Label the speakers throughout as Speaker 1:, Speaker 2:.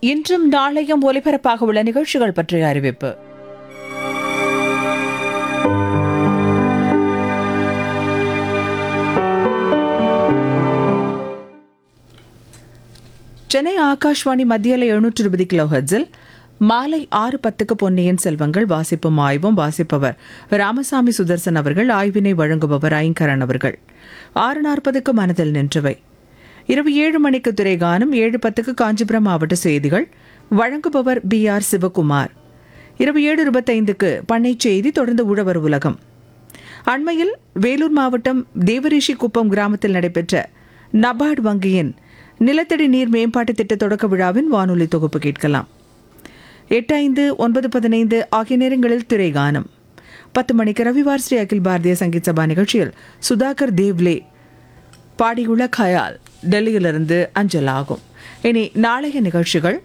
Speaker 1: இன்றும் நாளையும் ஒலிபரப்பாக உள்ள நிகழ்ச்சிகள் பற்றிய அறிவிப்பு சென்னை ஆகாஷ்வாணி மத்தியில எழுநூற்று இருபது கிலோ ஹெர்ட்ஸில் மாலை ஆறு பத்துக்கு பொன்னியின் செல்வங்கள் வாசிப்பும் ஆய்வும் வாசிப்பவர் ராமசாமி சுதர்சன் அவர்கள் ஆய்வினை வழங்குபவர் ஐங்கரன் அவர்கள் ஆறு நாற்பதுக்கு மனதில் நின்றவை இரவு ஏழு மணிக்கு துறைகானம் ஏழு பத்துக்கு காஞ்சிபுரம் மாவட்ட செய்திகள் வழங்குபவர் பி ஆர் சிவகுமார் இரவு ஏழு இருபத்தைந்துக்கு பண்ணை செய்தி தொடர்ந்து உழவர் உலகம் அண்மையில் வேலூர் மாவட்டம் தேவரிஷி குப்பம் கிராமத்தில் நடைபெற்ற நபார்டு வங்கியின் நிலத்தடி நீர் மேம்பாட்டு திட்ட தொடக்க விழாவின் வானொலி தொகுப்பு கேட்கலாம் எட்டு ஐந்து ஒன்பது பதினைந்து ஆகிய நேரங்களில் திரைகானம் பத்து மணிக்கு ரவிவார் ஸ்ரீ அகில் பாரதிய சங்கீத் சபா நிகழ்ச்சியில் சுதாகர் தேவ்லே பாடியுள்ள கயால் டெல்லியிலிருந்து அஞ்சல் ஆகும் இனி நாளைய நிகழ்ச்சிகள்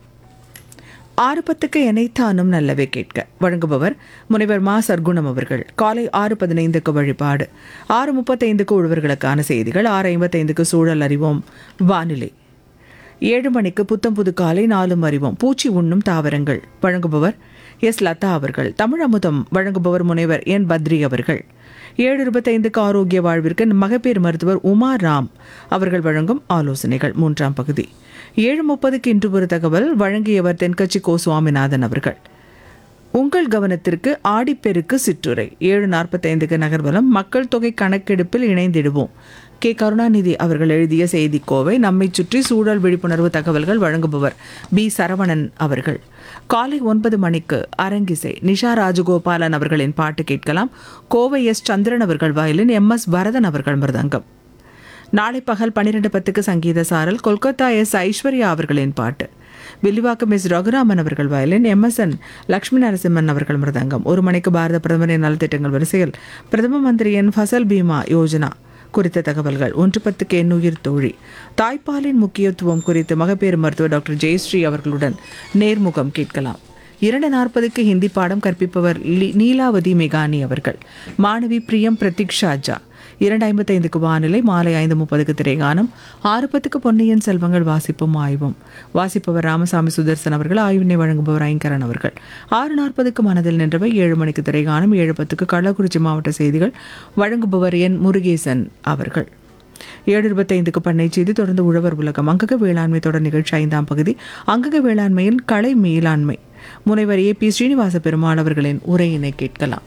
Speaker 1: ஆறு பத்துக்கு எனைத்தானும் நல்லவே கேட்க வழங்குபவர் முனைவர் மா சர்க்குணம் அவர்கள் காலை ஆறு பதினைந்துக்கு வழிபாடு ஆறு முப்பத்தைந்துக்கு உழவர்களுக்கான செய்திகள் ஆறு ஐம்பத்தைந்துக்கு சூழல் அறிவோம் வானிலை ஏழு மணிக்கு புத்தம் புது காலை நாலும் அறிவோம் பூச்சி உண்ணும் தாவரங்கள் வழங்குபவர் எஸ் லதா அவர்கள் தமிழ் அமுதம் வழங்குபவர் முனைவர் என் பத்ரி அவர்கள் ஏழு இருபத்தைந்துக்கு ஆரோக்கிய வாழ்விற்கு மகப்பேறு மருத்துவர் உமா ராம் அவர்கள் வழங்கும் ஆலோசனைகள் மூன்றாம் பகுதி ஏழு முப்பதுக்கு இன்று ஒரு தகவல் வழங்கியவர் தென்கட்சி கோ சுவாமிநாதன் அவர்கள் உங்கள் கவனத்திற்கு ஆடிப்பெருக்கு சிற்றுரை ஏழு நாற்பத்தைந்துக்கு நகர்வலம் மக்கள் தொகை கணக்கெடுப்பில் இணைந்திடுவோம் கே கருணாநிதி அவர்கள் எழுதிய செய்திக்கோவை நம்மை சுற்றி சூழல் விழிப்புணர்வு தகவல்கள் வழங்குபவர் பி சரவணன் அவர்கள் காலை ஒன்பது மணிக்கு அரங்கிசை நிஷா ராஜகோபாலன் அவர்களின் பாட்டு கேட்கலாம் கோவை எஸ் சந்திரன் அவர்கள் வயலின் எம் எஸ் வரதன் அவர்கள் மிருதங்கம் நாளை பகல் பன்னிரெண்டு பத்துக்கு சங்கீத சாரல் கொல்கத்தா எஸ் ஐஸ்வர்யா அவர்களின் பாட்டு வில்லிவாக்கம் எஸ் ரகுராமன் அவர்கள் வயலின் எம்எஸ்என் லட்சுமி நரசிம்மன் அவர்கள் மிருதங்கம் ஒரு மணிக்கு பாரத பிரதமரின் நலத்திட்டங்கள் வரிசையில் பிரதம மந்திரியின் ஃபசல் பீமா யோஜனா குறித்த தகவல்கள் ஒன்று பத்துக்கு எண்ணுயிர் தோழி தாய்ப்பாலின் முக்கியத்துவம் குறித்து மகப்பேறு மருத்துவர் டாக்டர் ஜெயஸ்ரீ அவர்களுடன் நேர்முகம் கேட்கலாம் இரண்டு நாற்பதுக்கு ஹிந்தி பாடம் கற்பிப்பவர் லி- நீலாவதி மெகானி அவர்கள் மாணவி பிரியம் பிரதீக்ஷா ஜா இரண்டு ஐம்பத்தைந்துக்கு வானிலை மாலை ஐந்து முப்பதுக்கு திரைகானம் ஆறு பத்துக்கு பொன்னியின் செல்வங்கள் வாசிப்பும் ஆய்வும் வாசிப்பவர் ராமசாமி சுதர்சன் அவர்கள் ஆய்வினை வழங்குபவர் ஐங்கரன் அவர்கள் ஆறு நாற்பதுக்கு மனதில் நின்றவை ஏழு மணிக்கு திரைகானம் ஏழு பத்துக்கு கள்ளக்குறிச்சி மாவட்ட செய்திகள் வழங்குபவர் என் முருகேசன் அவர்கள் ஏழு இருபத்தைந்துக்கு பண்ணை செய்தி தொடர்ந்து உழவர் உலகம் அங்கக வேளாண்மை தொடர் நிகழ்ச்சி ஐந்தாம் பகுதி அங்கக வேளாண்மையில் கலை மேலாண்மை முனைவர் ஏ பி ஸ்ரீனிவாச பெருமாள் அவர்களின் உரையினை கேட்கலாம்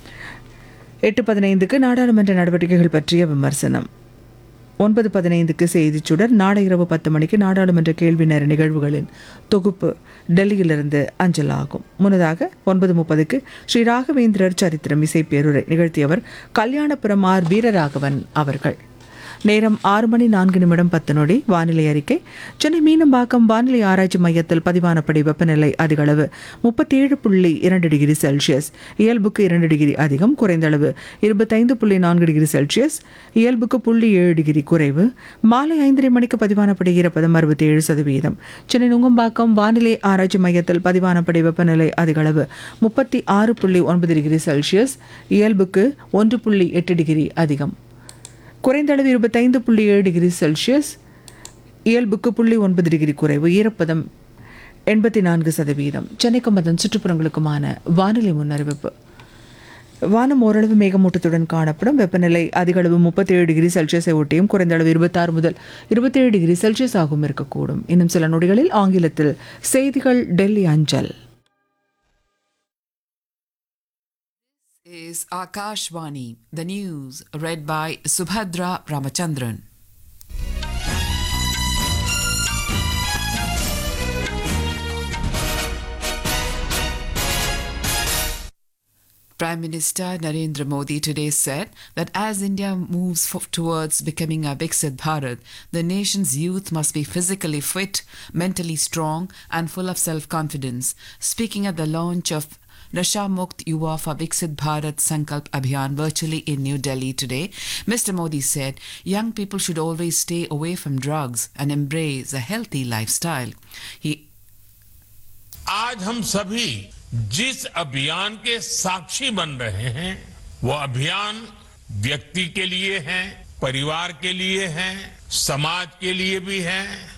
Speaker 1: எட்டு பதினைந்துக்கு நாடாளுமன்ற நடவடிக்கைகள் பற்றிய விமர்சனம் ஒன்பது பதினைந்துக்கு செய்திச் சுடர் நாளை இரவு பத்து மணிக்கு நாடாளுமன்ற கேள்வி நேர நிகழ்வுகளின் தொகுப்பு டெல்லியிலிருந்து அஞ்சலாகும் முன்னதாக ஒன்பது முப்பதுக்கு ஸ்ரீ ராகவேந்திரர் சரித்திரம் இசை பேருரை நிகழ்த்தியவர் கல்யாணபுரம் ஆர் வீரராகவன் அவர்கள் நேரம் ஆறு மணி நான்கு நிமிடம் பத்து நொடி வானிலை அறிக்கை சென்னை மீனம்பாக்கம் வானிலை ஆராய்ச்சி மையத்தில் பதிவானபடி வெப்பநிலை அதிகளவு முப்பத்தி ஏழு புள்ளி இரண்டு டிகிரி செல்சியஸ் இயல்புக்கு இரண்டு டிகிரி அதிகம் குறைந்த அளவு இருபத்தைந்து புள்ளி நான்கு டிகிரி செல்சியஸ் இயல்புக்கு புள்ளி ஏழு டிகிரி குறைவு மாலை ஐந்தரை மணிக்கு பதிவானபடி ஈரப்பதம் அறுபத்தி ஏழு சதவீதம் சென்னை நுங்கம்பாக்கம் வானிலை ஆராய்ச்சி மையத்தில் பதிவானபடி வெப்பநிலை அதிகளவு முப்பத்தி ஆறு புள்ளி ஒன்பது டிகிரி செல்சியஸ் இயல்புக்கு ஒன்று புள்ளி எட்டு டிகிரி அதிகம் குறைந்த அளவு இருபத்தைந்து புள்ளி ஏழு டிகிரி செல்சியஸ் இயல்புக்கு புள்ளி ஒன்பது டிகிரி குறைவு ஈரப்பதம் எண்பத்தி நான்கு சதவீதம் சென்னைக்கும் அதன் சுற்றுப்புறங்களுக்குமான வானிலை முன்னறிவிப்பு வானம் ஓரளவு மேகமூட்டத்துடன் காணப்படும் வெப்பநிலை அதிக அளவு முப்பத்தேழு டிகிரி செல்சியஸை ஒட்டியும் குறைந்த அளவு இருபத்தாறு முதல் இருபத்தேழு டிகிரி செல்சியஸ் ஆகவும் இருக்கக்கூடும் இன்னும் சில நொடிகளில் ஆங்கிலத்தில் செய்திகள் டெல்லி அஞ்சல்
Speaker 2: is Akashvani, the news read by Subhadra Ramachandran. Prime Minister Narendra Modi today said that as India moves fo- towards becoming a Viksit Bharat, the nation's youth must be physically fit, mentally strong, and full of self confidence. Speaking at the launch of Nasha Mukt Yuva for Viksit Bharat Sankalp Abhiyan virtually in New Delhi today, Mr. Modi said young people should always stay away from drugs and embrace a healthy lifestyle. He
Speaker 3: आज हम सभी जिस अभियान के साक्षी बन रहे हैं वो अभियान व्यक्ति के लिए है परिवार के लिए है समाज के लिए भी है